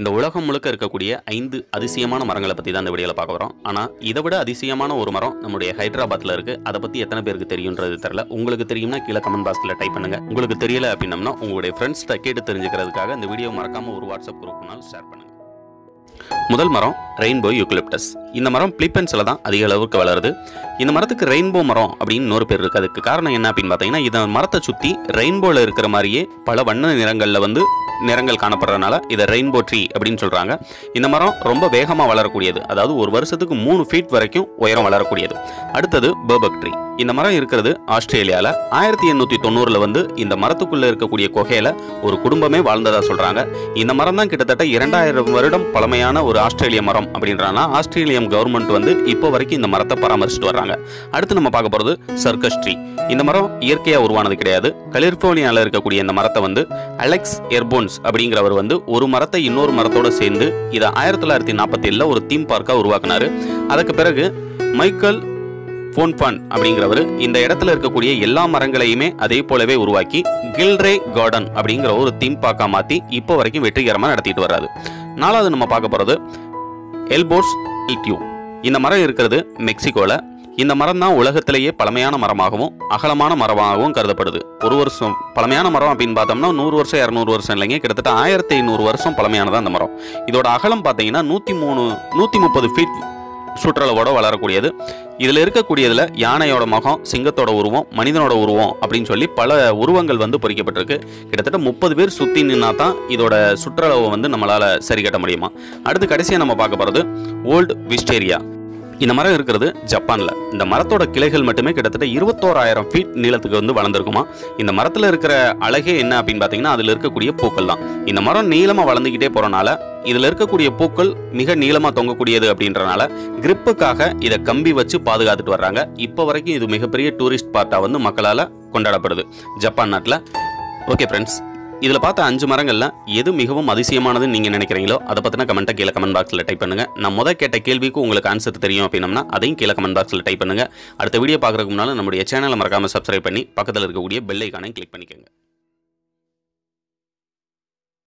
இந்த உலகம் முழுக்க இருக்கக்கூடிய ஐந்து அதிசயமான மரங்களை பற்றி தான் இந்த வீடியோவில் பார்க்க வரோம் ஆனால் இதை விட அதிசயமான ஒரு மரம் நம்முடைய ஹைதராபாத்தில் இருக்குது அதை பற்றி எத்தனை பேருக்கு தெரியுன்றது தெரியல உங்களுக்கு தெரியும்னா கீழே கமெண்ட் பாக்ஸில் டைப் பண்ணுங்க உங்களுக்கு தெரியல அப்படின்னம்னா உங்களுடைய ஃப்ரெண்ட்ஸ்கிட்ட கேட்டு தெரிஞ்சுக்கிறதுக்காக இந்த வீடியோ மறக்காம ஒரு வாட்ஸ்அப் குரூப்னாலும் ஷேர் பண்ணுங்க முதல் மரம் ரெயின்போ யூக்கலிப்டஸ் இந்த மரம் பிலிப்பைன்ஸில் தான் அதிக அளவுக்கு வளருது இந்த மரத்துக்கு ரெயின்போ மரம் அப்படின்னு இன்னொரு பேர் இருக்குது அதுக்கு காரணம் என்ன அப்படின்னு பார்த்தீங்கன்னா இந்த மரத்தை சுற்றி ரெயின்போவில் இருக்கிற மாதிரியே பல வண்ண நிறங்களில் வந்து நிறங்கள் காணப்படுறதுனால இதை ரெயின்போ ட்ரீ அப்படின்னு சொல்கிறாங்க இந்த மரம் ரொம்ப வேகமாக வளரக்கூடியது அதாவது ஒரு வருஷத்துக்கு மூணு ஃபீட் வரைக்கும் உயரம் வளரக்கூடியது அடுத்தது பர்பக் ட்ரீ இந்த மரம் இருக்கிறது ஆஸ்திரேலியாவில் ஆயிரத்தி எண்ணூற்றி தொண்ணூறில் வந்து இந்த மரத்துக்குள்ளே இருக்கக்கூடிய குகையில் ஒரு குடும்பமே வாழ்ந்ததாக சொல்கிறாங்க இந்த மரம் தான் கிட்டத்தட்ட இரண்டாயிரம் வருடம் பழமையான ஒரு ஆஸ்திரேலிய மரம் அப்படின்றாங்கன்னா ஆஸ்திரேலியம் கவர்மெண்ட் வந்து இப்போ வரைக்கும் இந்த மரத்தை பராமரிச்சுட்டு வர்றாங்க அடுத்து நம்ம பார்க்க போகிறது சர்க்கஸ் ட்ரீ இந்த மரம் இயற்கையாக உருவானது கிடையாது கலிஃபோர்னியாவில் இருக்கக்கூடிய இந்த மரத்தை வந்து அலெக்ஸ் எர்போன்ஸ் அப்படிங்கிறவர் வந்து ஒரு மரத்தை இன்னொரு மரத்தோட சேர்ந்து இதை ஆயிரத்தி தொள்ளாயிரத்தி நாற்பத்தி ஏழில் ஒரு தீம் பார்க்காக உருவாக்குனாரு அதுக்கு பிறகு மைக்கேல் ஃபோன்பான் அப்படிங்கிறவர் இந்த இடத்துல இருக்கக்கூடிய எல்லா மரங்களையுமே அதே போலவே உருவாக்கி கில்ரே கார்டன் அப்படிங்கிற ஒரு தீம் பார்க்கா மாற்றி இப்போ வரைக்கும் வெற்றிகரமாக நடத்திட்டு வர்றாரு நாலாவது நம்ம பார்க்க போகிறது எல்போர்ஸ் டியூ இந்த மரம் இருக்கிறது மெக்சிகோவில் இந்த மரம் தான் உலகத்திலேயே பழமையான மரமாகவும் அகலமான மரமாகவும் கருதப்படுது ஒரு வருஷம் பழமையான மரம் அப்படின்னு பார்த்தோம்னா நூறு வருஷம் இரநூறு வருஷம் இல்லைங்க கிட்டத்தட்ட ஆயிரத்தி ஐநூறு வருஷம் பழமையானதான் அந்த மரம் இதோட அகலம் பார்த்தீங்கன்னா நூற்றி மூணு நூற்றி முப்பது ஃபீட் சுற்றளவோட வளரக்கூடியது இதில் இருக்கக்கூடியதில் யானையோட முகம் சிங்கத்தோட உருவம் மனிதனோட உருவம் அப்படின்னு சொல்லி பல உருவங்கள் வந்து பொறிக்கப்பட்டிருக்கு கிட்டத்தட்ட முப்பது பேர் சுற்றி நின்னா தான் இதோட சுற்றளவை வந்து நம்மளால் சரி கட்ட முடியுமா அடுத்து கடைசியாக நம்ம பார்க்க போகிறது ஓல்டு விஸ்டேரியா இந்த மரம் இருக்கிறது ஜப்பானில் இந்த மரத்தோட கிளைகள் மட்டுமே கிட்டத்தட்ட இருபத்தோராயிரம் ஃபீட் நீளத்துக்கு வந்து வளர்ந்துருக்குமா இந்த மரத்தில் இருக்கிற அழகே என்ன அப்படின்னு பார்த்தீங்கன்னா அதில் இருக்கக்கூடிய பூக்கள் தான் இந்த மரம் நீளமாக வளர்ந்துக்கிட்டே போகிறனால இதில் இருக்கக்கூடிய பூக்கள் மிக நீளமாக தொங்கக்கூடியது அப்படின்றனால கிரிப்புக்காக இதை கம்பி வச்சு பாதுகாத்துட்டு வர்றாங்க இப்போ வரைக்கும் இது மிகப்பெரிய டூரிஸ்ட் பார்ட்டாக வந்து மக்களால் கொண்டாடப்படுது ஜப்பான் நாட்டில் ஓகே ஃப்ரெண்ட்ஸ் இதில் பார்த்த அஞ்சு மரங்கள்ல எது மிகவும் அதிசயமானதுன்னு நீங்கள் நினைக்கிறீங்களோ அதை பற்றின கமெண்ட்டை கீழே கமெண்ட் பாக்ஸில் டைப் பண்ணுங்க நான் முத கேட்ட கேள்விக்கு உங்களுக்கு ஆன்சர் தெரியும் அப்படின்னம்னா அதையும் கீழே கமெண்ட் பாக்ஸில் டைப் பண்ணுங்க அடுத்த வீடியோ பார்க்குறதுக்கு முன்னால் நம்முடைய சேனலை மறக்காமல் சப்ஸ்கிரைப் பண்ணி பக்கத்தில் இருக்கக்கூடிய பெல் ஐக்கானையும் கிளிக் பண்ணிக்கோங்க